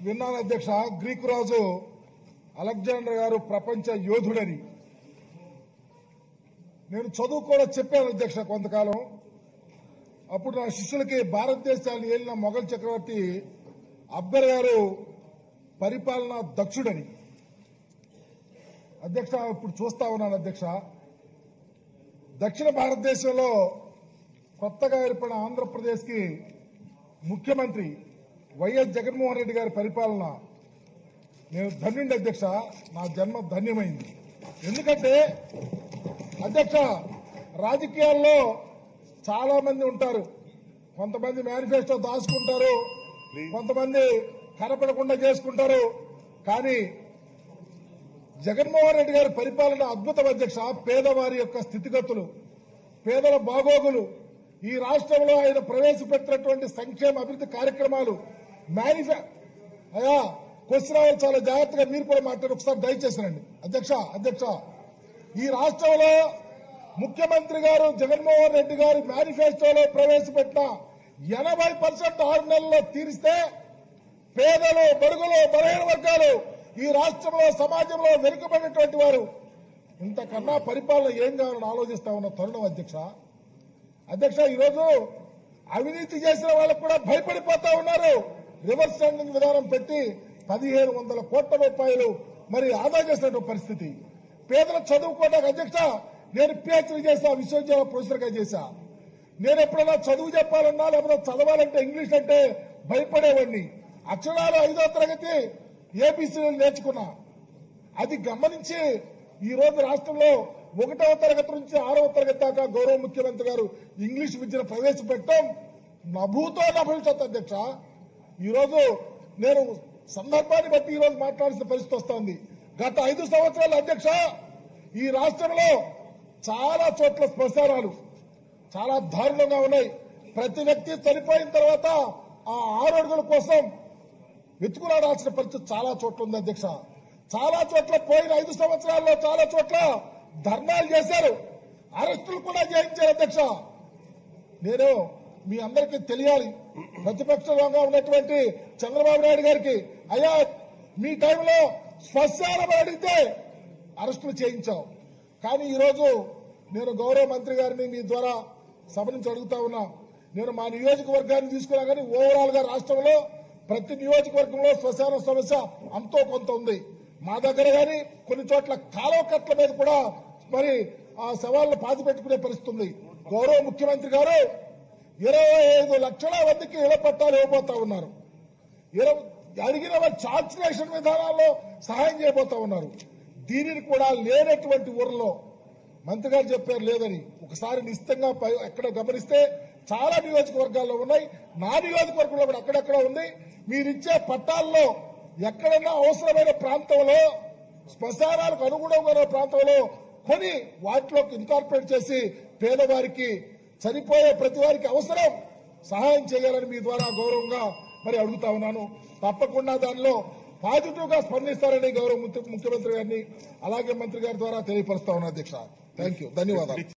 విన్నాను అధ్యక్ష గ్రీకు రాజు అలెగ్జాండర్ గారు ప్రపంచ యోధుడని నేను చదువు కూడా చెప్పాను అధ్యక్ష కొంతకాలం అప్పుడు నా శిష్యులకి భారతదేశాన్ని ఏలిన మొఘల్ చక్రవర్తి అక్బర్ గారు పరిపాలన దక్షుడని అధ్యక్ష ఇప్పుడు చూస్తా ఉన్నాను అధ్యక్ష దక్షిణ భారతదేశంలో కొత్తగా ఏర్పడిన ఆంధ్రప్రదేశ్కి ముఖ్యమంత్రి వైఎస్ జగన్మోహన్ రెడ్డి గారి పరిపాలన నేను ధన్యుండి అధ్యక్ష నా జన్మ ధన్యమైంది ఎందుకంటే అధ్యక్ష రాజకీయాల్లో చాలా మంది ఉంటారు కొంతమంది మేనిఫెస్టో దాచుకుంటారు కొంతమంది కనపడకుండా చేసుకుంటారు కానీ జగన్మోహన్ రెడ్డి గారి పరిపాలన అద్భుతం అధ్యక్ష పేదవారి యొక్క స్థితిగతులు పేదల బాగోగులు ఈ రాష్ట్రంలో ఆయన ప్రవేశపెట్టినటువంటి సంక్షేమ అభివృద్ధి కార్యక్రమాలు మేనిఫె అయ్యా క్వశ్చన్ అవర్స్ చాలా జాగ్రత్తగా మీరు కూడా మాట్లాడి ఒకసారి దయచేసినండి అధ్యక్ష అధ్యక్ష ఈ రాష్ట్రంలో ముఖ్యమంత్రి గారు జగన్మోహన్ రెడ్డి గారి మేనిఫెస్టోలో ప్రవేశపెట్టిన ఎనభై పర్సెంట్ ఆరు నెలల్లో తీరిస్తే పేదలు బడుగులు బలహీన వర్గాలు ఈ రాష్ట్రంలో సమాజంలో వెనుకబడినటువంటి వారు ఇంతకన్నా పరిపాలన ఏం కావాలని ఆలోచిస్తా ఉన్న తరుణం అధ్యక్ష అధ్యక్ష ఈరోజు అవినీతి చేసిన వాళ్ళకు కూడా భయపడిపోతా ఉన్నారు రివర్స్ స్టాండింగ్ విధానం పెట్టి పదిహేను వందల కోట్ల రూపాయలు మరి ఆదా చేసినటువంటి పరిస్థితి పేదల చదువుకోవడానికి అధ్యక్ష నేను పిహెచ్డీ చేసా విశ్వవిద్యాలయ ప్రొఫెసర్గా చేశా నేను ఎప్పుడైనా చదువు చెప్పాలన్నా లేకపోతే చదవాలంటే ఇంగ్లీష్ అంటే భయపడేవాడిని అక్షరాలు ఐదో తరగతి ఏబీసీలు నేర్చుకున్నా అది గమనించి ఈ రోజు రాష్ట్రంలో ఒకటవ తరగతి నుంచి ఆరవ తరగతి దాకా గౌరవ ముఖ్యమంత్రి గారు ఇంగ్లీష్ విద్యను ప్రవేశపెట్టడం నభూతో నభవిష్యత్ అధ్యక్ష ఈరోజు నేను సందర్భాన్ని బట్టి ఈరోజు మాట్లాడాల్సిన పరిస్థితి వస్తోంది గత ఐదు సంవత్సరాల అధ్యక్ష ఈ రాష్ట్రంలో చాలా చోట్ల శ్మశానాలు చాలా దారుణంగా ఉన్నాయి ప్రతి వ్యక్తి చనిపోయిన తర్వాత ఆ ఆరు అడుగుల కోసం వెతుకులాడాల్సిన పరిస్థితి చాలా చోట్ల ఉంది అధ్యక్ష చాలా చోట్ల పోయిన ఐదు సంవత్సరాల్లో చాలా చోట్ల ధర్నాలు చేశారు అరెస్టులు కూడా చేయించారు అధ్యక్ష నేను మీ అందరికీ తెలియాలి ప్రతిపక్షంగా ఉన్నటువంటి చంద్రబాబు నాయుడు గారికి అయ్యా మీ టైంలో శ్మశానం అడిగితే అరెస్టులు చేయించాం కానీ ఈరోజు నేను గౌరవ మంత్రి గారిని మీ ద్వారా సభ నుంచి అడుగుతా ఉన్నా నేను మా నియోజకవర్గాన్ని తీసుకున్నా కానీ ఓవరాల్ గా రాష్ట్రంలో ప్రతి నియోజకవర్గంలో శ్మశాన సమస్య అంతో కొంత ఉంది మా దగ్గర కానీ కొన్ని చోట్ల కాలువ కట్ల మీద కూడా మరి ఆ సవాళ్ళను పాతి పెట్టుకునే పరిస్థితి ఉంది గౌరవ ముఖ్యమంత్రి గారు ఇరవై ఐదు లక్షల మందికి ఇళ్ల పట్టాలు ఇవ్వబోతా ఉన్నారు ఇరవై అడిగిన వారి చార్జినేషన్ విధానాల్లో సహాయం చేయబోతా ఉన్నారు దీనిని కూడా లేనటువంటి ఊర్లో మంత్రి గారు చెప్పారు లేదని ఒకసారి నిశ్చితంగా పై- ఎక్కడ గమనిస్తే చాలా నియోజకవర్గాల్లో ఉన్నాయి నా నియోజకవర్గంలో కూడా అక్కడక్కడ ఉంది మీరిచ్చే పట్టాల్లో ఎక్కడన్నా అవసరమైన ప్రాంతంలో శ్మశానాలకు అనుగుణంగా ఉన్న ప్రాంతంలో కొని వాటిలోకి ఇన్కార్పొరేట్ చేసి పేదవారికి చనిపోయే ప్రతి వారికి అవసరం సహాయం చేయాలని మీ ద్వారా గౌరవంగా మరి అడుగుతా ఉన్నాను తప్పకుండా దానిలో పాజిటివ్ గా స్పందిస్తారని గౌరవ ముఖ్య- ముఖ్యమంత్రి గారిని అలాగే మంత్రి గారి ద్వారా తెలియపరుస్తా ఉన్నా అధ్యక్ష థ్యాంక్ యూ ధన్యవాదాలు